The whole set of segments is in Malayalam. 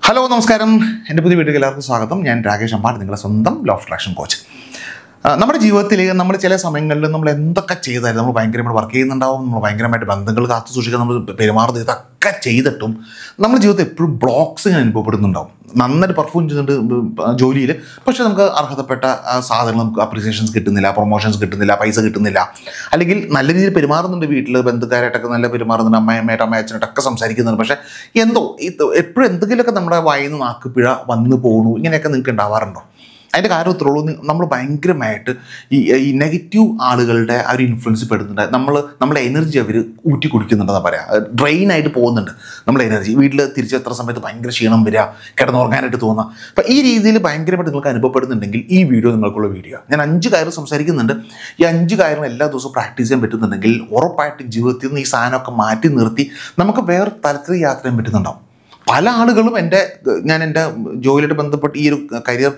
ഹലോ നമസ്കാരം എൻ്റെ പുതിയ വീട്ടിലേക്ക് എല്ലാവർക്കും സ്വാഗതം ഞാൻ രാകേഷ് അമ്പാട് നിങ്ങളുടെ സ്വന്തം ലോ ഓഫ് ട്രാക്ഷൻ കോച്ച് ആ, നമ്മുടെ ജീവിതത്തിൽ നമ്മൾ ചില സമയങ്ങളിൽ നമ്മൾ എന്തൊക്കെ ചെയ്താലും നമ്മൾ ഭയങ്കരമായിട്ട് വർക്ക് ചെയ്യുന്നുണ്ടാവും നമ്മൾ ഭയങ്കരമായിട്ട് ബന്ധങ്ങൾ കാത്തു സൂക്ഷിക്കാൻ നമ്മൾ പെരുമാറുന്നത് ഇതൊക്കെ ചെയ്തിട്ടും നമ്മുടെ ജീവിതത്തിൽ എപ്പോഴും ബ്ലോക്സ് ഇങ്ങനെ അനുഭവപ്പെടുന്നുണ്ടാവും നന്നായിട്ട് പെർഫോം ചെയ്യുന്നുണ്ട് ജോലിയിൽ പക്ഷേ നമുക്ക് അർഹതപ്പെട്ട ആ, സാധനങ്ങൾ നമുക്ക് അപ്രിസിയേഷൻസ് കിട്ടുന്നില്ല പ്രൊമോഷൻസ് കിട്ടുന്നില്ല പൈസ കിട്ടുന്നില്ല അല്ലെങ്കിൽ നല്ല രീതിയിൽ പെരുമാറുന്നുണ്ട് വീട്ടിൽ ബന്ധുക്കാരായിട്ടൊക്കെ നല്ല പെരുമാറുന്നുണ്ട് അമ്മയമ്മയായിട്ട് അമ്മയച്ചനായിട്ടൊക്കെ സംസാരിക്കുന്നുണ്ട് പക്ഷേ എന്തോ ഇത് എപ്പോഴും എന്തെങ്കിലുമൊക്കെ നമ്മുടെ വായിൽ നിന്ന് നാക്കുപിഴ വന്നു പോകണു ഇങ്ങനെയൊക്കെ നിങ്ങൾക്ക് ഉണ്ടാവാറുണ്ടോ അതിൻ്റെ കാര്യം ഇത്രേ ഉള്ളൂ നമ്മൾ ഭയങ്കരമായിട്ട് ഈ ഈ നെഗറ്റീവ് ആളുകളുടെ ആ ഒരു ഇൻഫ്ലുവൻസ് പെടുന്നുണ്ട് നമ്മൾ നമ്മളെ എനർജി അവർ ഊറ്റി കുടിക്കുന്നുണ്ടെന്ന് പറയാം ഡ്രെയിൻ ആയിട്ട് പോകുന്നുണ്ട് നമ്മുടെ എനർജി വീട്ടിൽ തിരിച്ചെത്ര സമയത്ത് ഭയങ്കര ക്ഷീണം വരിക കിടന്നുറങ്ങാനായിട്ട് തോന്നുക അപ്പം ഈ രീതിയിൽ ഭയങ്കരമായിട്ട് നിങ്ങൾക്ക് അനുഭവപ്പെടുന്നുണ്ടെങ്കിൽ ഈ വീഡിയോ നിങ്ങൾക്കുള്ള വീഡിയോ ഞാൻ അഞ്ച് കാര്യം സംസാരിക്കുന്നുണ്ട് ഈ അഞ്ച് കാര്യങ്ങൾ എല്ലാ ദിവസവും പ്രാക്ടീസ് ചെയ്യാൻ പറ്റുന്നുണ്ടെങ്കിൽ ഉറപ്പായിട്ടും ജീവിതത്തിൽ നിന്ന് ഈ സാധനമൊക്കെ മാറ്റി നിർത്തി നമുക്ക് വേറെ തലത്തിൽ യാത്ര ചെയ്യാൻ പറ്റുന്നുണ്ടാവും പല ആളുകളും എൻ്റെ ഞാൻ എൻ്റെ ജോലിയായിട്ട് ബന്ധപ്പെട്ട് ഈ ഒരു കരിയർ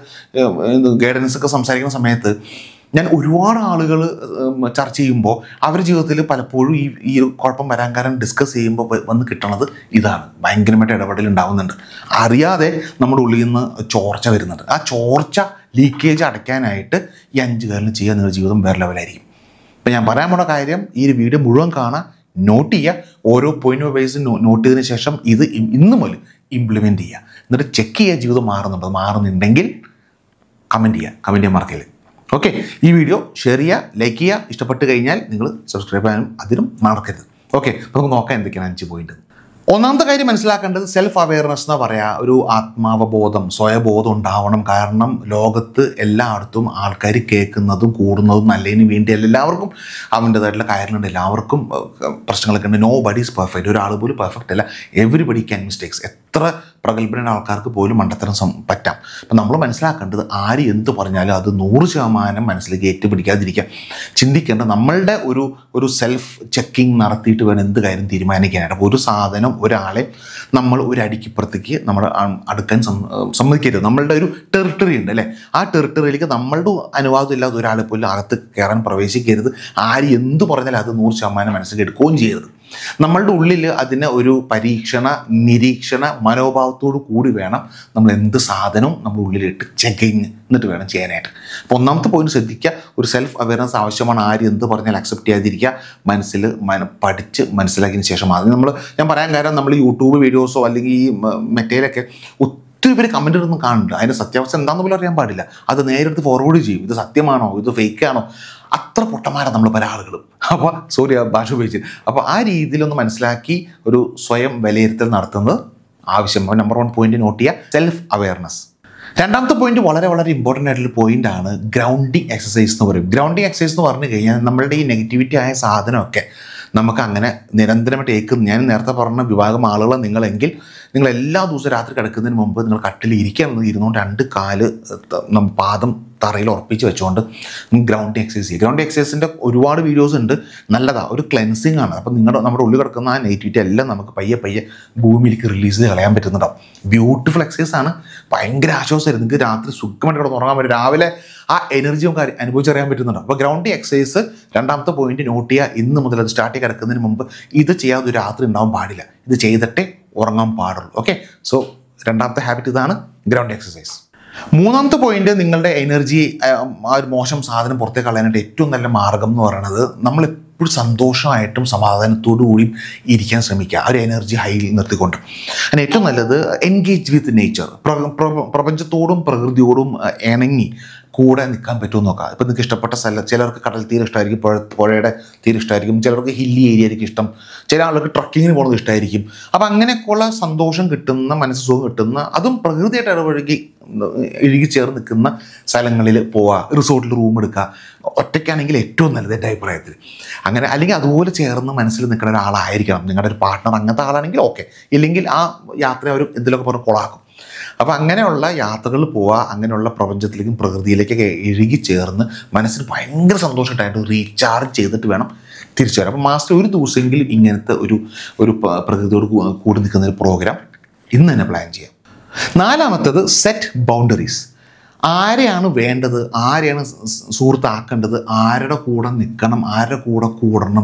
ഗൈഡൻസ് ഒക്കെ സംസാരിക്കുന്ന സമയത്ത് ഞാൻ ഒരുപാട് ആളുകൾ ചർച്ച ചെയ്യുമ്പോൾ അവരുടെ ജീവിതത്തിൽ പലപ്പോഴും ഈ ഈ ഒരു കുഴപ്പം വരാൻ കാരണം ഡിസ്കസ് ചെയ്യുമ്പോൾ വ- വന്ന് കിട്ടണത് ഇതാണ് ഭയങ്കരമായിട്ട് ഇടപെടൽ ഉണ്ടാവുന്നുണ്ട് അറിയാതെ നമ്മുടെ ഉള്ളിൽ നിന്ന് ചോർച്ച വരുന്നുണ്ട് ആ ചോർച്ച ലീക്കേജ് അടയ്ക്കാനായിട്ട് ഈ അഞ്ച് കാര്യം ചെയ്യാൻ നിങ്ങളുടെ ജീവിതം വേറെ ലെവലായിരിക്കും ഇപ്പം ഞാൻ പറയാൻ പോണ കാര്യം ഈ ഒരു വീഡിയോ മുഴുവൻ കാണാൻ നോട്ട് ചെയ്യുക ഓരോ പോയിന്റ് വൈസ് നോട്ട് ചെയ്തതിന് ശേഷം ഇത് ഇ- ഇന്ന് മുതൽ ഇംപ്ലിമെൻറ്റ് ചെയ്യുക എന്നിട്ട് ചെക്ക് ചെയ്യുക ജീവിതം മാറുന്നുണ്ട് അത് മാറുന്നുണ്ടെങ്കിൽ കമൻറ്റ് ചെയ്യുക കമൻറ്റ് ചെയ്യാൻ മറക്കല്ലേ ഓക്കെ ഈ വീഡിയോ ഷെയർ ചെയ്യുക ലൈക്ക് ചെയ്യുക ഇഷ്ടപ്പെട്ട് കഴിഞ്ഞാൽ നിങ്ങൾ സബ്സ്ക്രൈബ് ചെയ്യാനും അതിനും മറക്കരുത് ഓക്കെ അപ്പോൾ നമുക്ക് നോക്കാം എന്തൊക്കെയാണ് അഞ്ച് പോയിന്റ് ഒന്നാമത്തെ കാര്യം മനസ്സിലാക്കേണ്ടത് സെൽഫ് അവയർനെസ് എന്ന് പറയാ ഒരു ആത്മാവബോധം സ്വയബോധം ഉണ്ടാവണം കാരണം ലോകത്ത് എല്ലായിടത്തും ആൾക്കാർ കേൾക്കുന്നതും കൂടുന്നതും നല്ലതിന് വേണ്ടിയല്ല എല്ലാവർക്കും അവൻ്റെതായിട്ടുള്ള കാര്യങ്ങളുണ്ട് എല്ലാവർക്കും ഏഹ്, പ്രശ്നങ്ങളൊക്കെ ഉണ്ട് നോ ബഡി ഈസ് പെർഫെക്റ്റ് ഒരാൾ പോലും പെർഫെക്റ്റ് അല്ല എവറിബഡി ക്യാൻ മിസ്റ്റേക്സ് എത്ര പ്രഗത്ഭനായ ആൾക്കാർക്ക് പോലും മണ്ടത്തരം സം പറ്റാം അപ്പം നമ്മൾ മനസ്സിലാക്കേണ്ടത് ആര് എന്ത് പറഞ്ഞാലും അത് നൂറ് ശതമാനം മനസ്സിലേക്ക് ഏറ്റുപിടിക്കാതിരിക്കുക ചിന്തിക്കേണ്ട നമ്മളുടെ ഒരു ഒരു സെൽഫ് ചെക്കിങ് നടത്തിയിട്ട് വേണം എന്ത് കാര്യം തീരുമാനിക്കാനായിട്ട് അപ്പോൾ ഒരു സാധനം ഒരാളെ നമ്മൾ ഒരു അടിക്കിപ്പുറത്തേക്ക് നമ്മൾ അടുക്കാൻ സം- സമ്മതിക്കരുത് നമ്മളുടെ ഒരു ടെറിട്ടറി ഉണ്ട് അല്ലേ ആ ടെറിട്ടറിയിലേക്ക് നമ്മളുടെ അനുവാദം ഇല്ലാതെ ഒരാളെ പോലും അകത്ത് കയറാൻ പ്രവേശിക്കരുത് ആര് എന്ത് പറഞ്ഞാലും അത് നൂറ് ശതമാനം മനസ്സിലേക്ക് എടുക്കുകയും ചെയ്യരുത് നമ്മളുടെ ഉള്ളിൽ അതിനെ ഒരു പരീക്ഷണ നിരീക്ഷണ മനോഭാവത്തോടു കൂടി വേണം നമ്മൾ എന്ത് സാധനവും നമ്മുടെ ഉള്ളിലിട്ട് ചെക്കിങ് എന്നിട്ട് വേണം ചെയ്യാനായിട്ട് അപ്പോൾ ഒന്നാമത്തെ പോയിന്റ് ശ്രദ്ധിക്കുക ഒരു സെൽഫ് അവയർനെസ് ആവശ്യമാണ് ആര് എന്ത് പറഞ്ഞാൽ അക്സെപ്റ്റ് ചെയ്യാതിരിക്കുക മനസ്സിൽ മന പഠിച്ച് മനസ്സിലാക്കിയതിന് ശേഷം അത് നമ്മൾ ഞാൻ പറയാൻ കാരണം നമ്മൾ യൂട്യൂബ് വീഡിയോസോ അല്ലെങ്കിൽ ഈ മെറ്റേലൊക്കെ ഒത്തിരി പേര് കമൻ്റ് ഒന്നും കാണുന്നുണ്ട് അതിൻ്റെ സത്യാവസ്ഥ എന്താണെന്ന് പോലും അറിയാൻ പാടില്ല അത് നേരിട്ട് ഫോർവേഡ് ചെയ്യും ഇത് സത്യമാണോ ഇത് ഫേക്ക് ആണോ അത്ര പൊട്ടന്മാരാണ് നമ്മൾ പല ആളുകളും അപ്പോൾ സോറി ആ ഭാഷ ഉപയോഗിച്ച് അപ്പോൾ ആ രീതിയിലൊന്ന് മനസ്സിലാക്കി ഒരു സ്വയം വിലയിരുത്തൽ നടത്തുന്നത് ആവശ്യം നമ്പർ വൺ പോയിന്റ് നോട്ട് ചെയ്യുക സെൽഫ് അവയർനെസ് രണ്ടാമത്തെ പോയിന്റ് വളരെ വളരെ ഇമ്പോർട്ടൻ്റ് ആയിട്ടുള്ള പോയിന്റ് ആണ് ഗ്രൗണ്ടിങ് എക്സസൈസ് എന്ന് പറയും ഗ്രൗണ്ടിങ് എക്സസൈസ് എന്ന് പറഞ്ഞു കഴിഞ്ഞാൽ നമ്മളുടെ ഈ നെഗറ്റിവിറ്റി ആയ സാധനമൊക്കെ നമുക്ക് അങ്ങനെ നിരന്തരമായിട്ട് ഏക്കും ഞാൻ നേരത്തെ പറഞ്ഞ വിഭാഗം ആളുകൾ നിങ്ങളെങ്കിൽ നിങ്ങൾ എല്ലാ ദിവസവും രാത്രി കിടക്കുന്നതിന് മുമ്പ് നിങ്ങൾ കട്ടിൽ ഇരിക്കുകയാണെന്ന് ഇരുന്നുകൊണ്ട് രണ്ട് കാല് ത- നം- പാദം തറയിൽ ഉറപ്പിച്ച് വെച്ചുകൊണ്ട് ഗ്രൗണ്ടിങ് എക്സസൈസ് ചെയ്യുക ഗ്രൗണ്ടിങ് എക്സസൈസിൻ്റെ ഒരുപാട് വീഡിയോസ് ഉണ്ട് നല്ലതാണ് ഒരു ക്ലെൻസിങ് ആണ് അപ്പം നിങ്ങളുടെ നമ്മുടെ ഉള്ളിൽ കിടക്കുന്ന ആ നെഗറ്റിവിറ്റി എല്ലാം നമുക്ക് പയ്യെ പയ്യെ ഭൂമിയിലേക്ക് റിലീസ് ചെയ്ത് കളയാൻ പറ്റുന്നുണ്ടാവും ബ്യൂട്ടിഫുൾ എക്സസൈസ് ആണ് ഭയങ്കര ആശ്വാസമായിരുന്നു നിങ്ങൾക്ക് രാത്രി സുഖമായിട്ട് കിടന്ന് ഉറങ്ങാൻ പറ്റും രാവിലെ ആ എനർജി നമുക്ക് അറി- അനുഭവിച്ചറിയാൻ പറ്റുന്നുണ്ട് അപ്പോൾ ഗ്രൗണ്ടിങ് എക്സസൈസ് രണ്ടാമത്തെ പോയിന്റ് നോട്ട് ചെയ്യുക ഇന്ന് മുതൽ അത് സ്റ്റാർട്ട് ചെയ്ത് കിടക്കുന്നതിന് മുമ്പ് ഇത് ചെയ്യാതെ ഒരു രാത്രി ഉണ്ടാവാൻ പാടില്ല ഇത് ചെയ്തിട്ടേ ഉറങ്ങാൻ പാടുള്ളൂ ഓക്കെ സോ രണ്ടാമത്തെ ഹാബിറ്റ് ഇതാണ് ഗ്രൗണ്ട് എക്സസൈസ് മൂന്നാമത്തെ പോയിന്റ് നിങ്ങളുടെ എനർജി ആ ഒരു മോശം സാധനം പുറത്തേക്ക് കളയാനായിട്ട് ഏറ്റവും നല്ല മാർഗം എന്ന് പറയുന്നത് നമ്മൾ എപ്പോഴും സന്തോഷമായിട്ടും സമാധാനത്തോടു കൂടിയും ഇരിക്കാൻ ശ്രമിക്കുക ആ ഒരു എനർജി ഹൈയിൽ നിർത്തിക്കൊണ്ട് അതിന് ഏറ്റവും നല്ലത് എൻഗേജ് വിത്ത് നേച്ചർ പ്രപഞ്ചത്തോടും പ്രകൃതിയോടും ആ, ഇണങ്ങി കൂടെ നിൽക്കാൻ പറ്റുമോ നോക്കാം ഇപ്പം നിങ്ങൾക്ക് ഇഷ്ടപ്പെട്ട സ്ഥലം ചിലർക്ക് കടൽ തീരെ ഇഷ്ടമായിരിക്കും പുഴ പുഴയുടെ തീരെ ഇഷ്ടമായിരിക്കും ചിലർക്ക് ഹില്ലി ഏരിയ ആയിരിക്കും ഇഷ്ടം ചില ആൾക്ക് ട്രക്കിങ്ങിന് പോകുന്നത് ഇഷ്ടമായിരിക്കും അപ്പം അങ്ങനെയൊക്കെയുള്ള സന്തോഷം കിട്ടുന്ന മനസ്സ് സുഖം കിട്ടുന്ന അതും പ്രകൃതിയായിട്ട് ഇടപഴകി ഇഴുകി ചേർന്ന് നിൽക്കുന്ന സ്ഥലങ്ങളിൽ പോവുക റിസോർട്ടിൽ റൂം എടുക്കുക ഒറ്റയ്ക്കാണെങ്കിൽ ഏറ്റവും നല്ലത് എൻ്റെ അഭിപ്രായത്തിൽ അങ്ങനെ അല്ലെങ്കിൽ അതുപോലെ ചേർന്ന് മനസ്സിൽ നിൽക്കുന്ന ഒരാളായിരിക്കണം നിങ്ങളുടെ ഒരു പാർട്ട്ണർ അങ്ങനത്തെ ആളാണെങ്കിൽ ഓക്കെ ഇല്ലെങ്കിൽ ആ യാത്ര അവർ എന്തെങ്കിലുമൊക്കെ പറഞ്ഞ് കൊളാക്കും അപ്പോൾ അങ്ങനെയുള്ള യാത്രകൾ പോവുക അങ്ങനെയുള്ള പ്രപഞ്ചത്തിലേക്കും പ്രകൃതിയിലേക്കൊക്കെ ഇഴുകി ചേർന്ന് മനസ്സിന് ഭയങ്കര സന്തോഷമായിട്ട് റീചാർജ് ചെയ്തിട്ട് വേണം തിരിച്ചു വരാം അപ്പോൾ മാസ്റ്റർ ഒരു ദിവസമെങ്കിലും ഇങ്ങനത്തെ ഒരു ഒരു പ- പ്രകൃതിയോട് കൂ- കൂടി നിൽക്കുന്ന ഒരു പ്രോഗ്രാം ഇന്ന് തന്നെ പ്ലാൻ ചെയ്യാം നാലാമത്തത് സെറ്റ് ബൗണ്ടറീസ് ആരെയാണ് വേണ്ടത് ആരെയാണ് സ് സ് സുഹൃത്താക്കേണ്ടത് ആരുടെ കൂടെ നിൽക്കണം ആരുടെ കൂടെ കൂടണം വ്യക്തം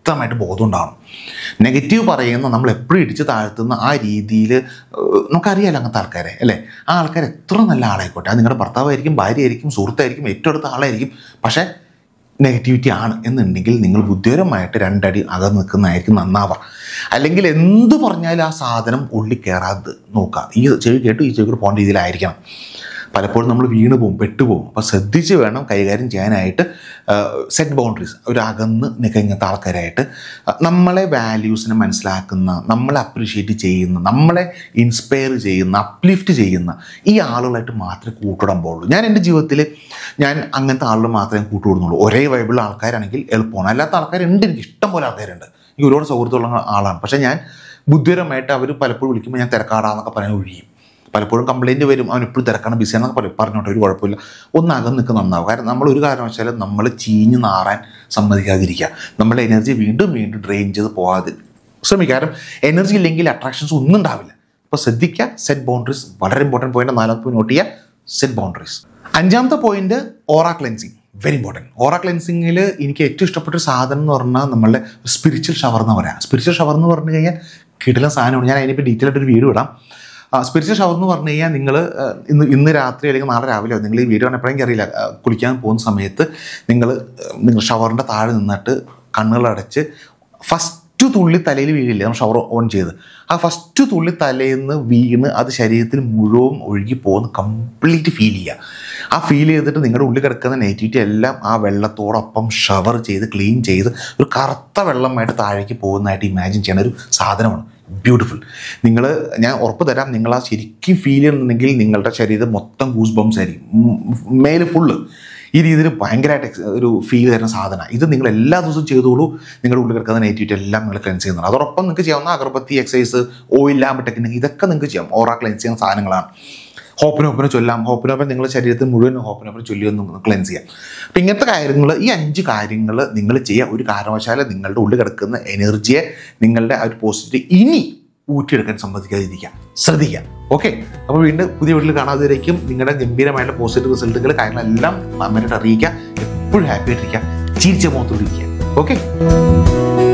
വ്യക്തമായിട്ട് ബോധം ഉണ്ടാവണം നെഗറ്റീവ് പറയുന്ന നമ്മൾ എപ്പോഴും ഇടിച്ച് താഴ്ത്തുന്ന ആ രീതിയിൽ നമുക്കറിയാലോ അങ്ങനത്തെ ആൾക്കാരെ അല്ലേ ആ ആൾക്കാർ എത്ര നല്ല ആളായിക്കോട്ടെ അത് നിങ്ങളുടെ ഭർത്താവായിരിക്കും ഭാര്യയായിരിക്കും സുഹൃത്തായിരിക്കും ഏറ്റവും അടുത്ത ആളായിരിക്കും പക്ഷേ നെഗറ്റിവിറ്റി ആണ് എന്നുണ്ടെങ്കിൽ നിങ്ങൾ ബുദ്ധിപരമായിട്ട് രണ്ടടി അകന്ന് നിൽക്കുന്നതായിരിക്കും നന്നാവുക അല്ലെങ്കിൽ എന്ത് പറഞ്ഞാലും ആ സാധനം ഉള്ളിൽ കയറാതെ നോക്കുക ഈ ചെവി കേട്ടു ഈ ചെവി കൂടെ പോകേണ്ട രീതിയിലായിരിക്കണം പലപ്പോഴും നമ്മൾ വീണ് പോകും പെട്ടുപോകും അപ്പോൾ ശ്രദ്ധിച്ച് വേണം കൈകാര്യം ചെയ്യാനായിട്ട് സെറ്റ് ബൗണ്ടറീസ് ഒരു അകന്ന് നിൽക്കുക ഇങ്ങനത്തെ ആൾക്കാരായിട്ട് അഹ് നമ്മളെ വാല്യൂസിനെ മനസ്സിലാക്കുന്ന നമ്മളെ അപ്രീഷിയേറ്റ് ചെയ്യുന്ന നമ്മളെ ഇൻസ്പയർ ചെയ്യുന്ന അപ്ലിഫ്റ്റ് ചെയ്യുന്ന ഈ ആളുകളായിട്ട് മാത്രമേ കൂട്ടിടാൻ പോകുള്ളൂ ഞാൻ എൻ്റെ ജീവിതത്തിൽ ഞാൻ അങ്ങനത്തെ ആളുകൾ മാത്രമേ കൂട്ടുകൂടുന്നുള്ളൂ ഒരേ വൈബിളുള്ള ആൾക്കാരാണെങ്കിൽ എളുപ്പമാണ് അല്ലാത്ത ആൾക്കാരുണ്ട് എനിക്ക് ഇഷ്ടം പോലെ ആൾക്കാരുണ്ട് എനിക്ക് ഒരുപാട് സൗഹൃദമുള്ള ആളാണ് പക്ഷേ ഞാൻ ബുദ്ധിപരമായിട്ട് അവർ പലപ്പോഴും വിളിക്കുമ്പോൾ ഞാൻ തിരക്കാടാന്നൊക്കെ പറയാൻ ഒഴിയും പലപ്പോഴും കംപ്ലൈൻറ്റ് വരും അവൻ എപ്പോഴും തിരക്കണം ബിസിയാന്നൊക്കെ പറയും പറഞ്ഞോട്ടെ ഒരു കുഴപ്പമില്ല ഒന്ന് അകം നിൽക്കുക നന്നാവും കാരണം നമ്മൾ ഒരു കാരണവശാലും നമ്മൾ ചീഞ്ഞ് നാറാൻ സമ്മതിക്കാതിരിക്കുക നമ്മുടെ എനർജി വീണ്ടും വീണ്ടും ഡ്രെയിൻ ചെയ്ത് പോകാതെ ശ്രമിക്കുക കാരണം എനർജി ഇല്ലെങ്കിൽ അട്രാക്ഷൻസ് ഒന്നും ഉണ്ടാവില്ല അപ്പോൾ ശ്രദ്ധിക്കുക സെറ്റ് ബൗണ്ടറീസ് വളരെ ഇമ്പോർട്ടൻറ്റ് പോയിന്റ് നാലാമത്തെ പോയിന്റ് നോട്ട് ചെയ്യുക സെറ്റ് ബൗണ്ടറീസ് അഞ്ചാമത്തെ point aura cleansing very important aura ക്ലെൻസിങ്ങിൽ എനിക്ക് ഏറ്റവും ഇഷ്ടപ്പെട്ട ഒരു സാധനം എന്ന് പറഞ്ഞാൽ നമ്മളുടെ സ്പിരിച്വൽ ഷവർ എന്ന് പറയാം സ്പിരിച്വൽ ഷവർ എന്ന് പറഞ്ഞു കഴിഞ്ഞാൽ കിടില സാധനമാണ് ഞാൻ അതിനിപ്പോൾ ഡീറ്റെയിൽ ആയിട്ട് ഒരു വീഡിയോ ഇടാം സ്പിരിച്വൽ ഷവർ എന്ന് പറഞ്ഞു കഴിഞ്ഞാൽ നിങ്ങൾ ഇന്ന് ഇന്ന് രാത്രി അല്ലെങ്കിൽ നാളെ രാവിലെ നിങ്ങൾ ഈ വീഡിയോ എപ്പോഴെങ്കിലും അറിയില്ല ആ, കുളിക്കാൻ പോകുന്ന സമയത്ത് നിങ്ങൾ നിങ്ങൾ ഷവറിൻ്റെ താഴെ നിന്നിട്ട് കണ്ണുകളടച്ച് ഫസ്റ്റ് തുള്ളി തലയിൽ വീഴില്ലേ നമ്മൾ ഷവർ ഓൺ ചെയ്ത് ആ ഫസ്റ്റ് തുള്ളി തലയിൽ നിന്ന് വീണ് അത് ശരീരത്തിൽ മുഴുവൻ ഒഴുകി പോകുന്ന കംപ്ലീറ്റ് ഫീൽ ചെയ്യുക ആ ഫീൽ ചെയ്തിട്ട് നിങ്ങളുടെ ഉള്ളിൽ കിടക്കുന്ന നെഗറ്റിവിറ്റി എല്ലാം ആ വെള്ളത്തോടൊപ്പം ഷവർ ചെയ്ത് ക്ലീൻ ചെയ്ത് ഒരു കറുത്ത വെള്ളമായിട്ട് താഴേക്ക് പോകുന്നതായിട്ട് ഇമാജിൻ ചെയ്യുന്ന ഒരു സാധനമാണ് ബ്യൂട്ടിഫുൾ നിങ്ങൾ ഞാൻ ഉറപ്പ് തരാം നിങ്ങൾ ആ ശരിക്കും ഫീൽ ചെയ്യുന്നുണ്ടെങ്കിൽ നിങ്ങളുടെ ശരീരം മൊത്തം ഗൂസ് ബംസ് ആയിരിക്കും ഉം, മേല് ഫുള്ള് ഈ രീതിയിൽ ഭയങ്കരമായിട്ട് ex- ഒരു ഫീൽ തരുന്ന സാധനമാണ് ഇത് നിങ്ങൾ എല്ലാ ദിവസവും ചെയ്തോളൂ നിങ്ങളുടെ ഉള്ളിൽ കിടക്കുന്ന നെഗറ്റിവിറ്റി എല്ലാം നിങ്ങൾ ക്ലെൻസ് ചെയ്യുന്നത് അതോടൊപ്പം നിങ്ങൾക്ക് ചെയ്യാവുന്ന agarbatti exercise oil lamp technique ഇതൊക്കെ നിങ്ങൾക്ക് ചെയ്യാം ഓറ ക്ലെൻസ് ചെയ്യുന്ന സാധനങ്ങളാണ് ഹോപ്പിനൊപ്പനെ ചൊല്ലാം ഹോപ്പിനൊപ്പം നിങ്ങളുടെ ശരീരത്തിൽ മുഴുവൻ ഹോപ്പിനൊപ്പം ചൊല്ലി ഒന്ന് ക്ലെൻസ് ചെയ്യാം അപ്പം ഇങ്ങനത്തെ കാര്യങ്ങൾ ഈ അഞ്ച് കാര്യങ്ങൾ നിങ്ങൾ ചെയ്യുക ഒരു കാരണവശാലും നിങ്ങളുടെ ഉള്ളിൽ കിടക്കുന്ന എനർജിയെ നിങ്ങളുടെ ആ ഒരു പോസിറ്റീവ് ഇനി ഊറ്റിയെടുക്കാൻ സമ്മതിക്കാതിരിക്കുക ശ്രദ്ധിക്കുക ഓക്കെ അപ്പോൾ വീണ്ടും പുതിയ വീട്ടിൽ കാണാതിരിക്കും നിങ്ങളുടെ ഗംഭീരമായിട്ടുള്ള പോസിറ്റീവ് റിസൾട്ടുകൾ കാര്യങ്ങളെല്ലാം അമ്മേനായിട്ട് അറിയിക്കുക എപ്പോഴും ഹാപ്പി ആയിട്ടിരിക്കുക ചിരിച്ച മുഖത്തോടിരിക്കുക ഓക്കെ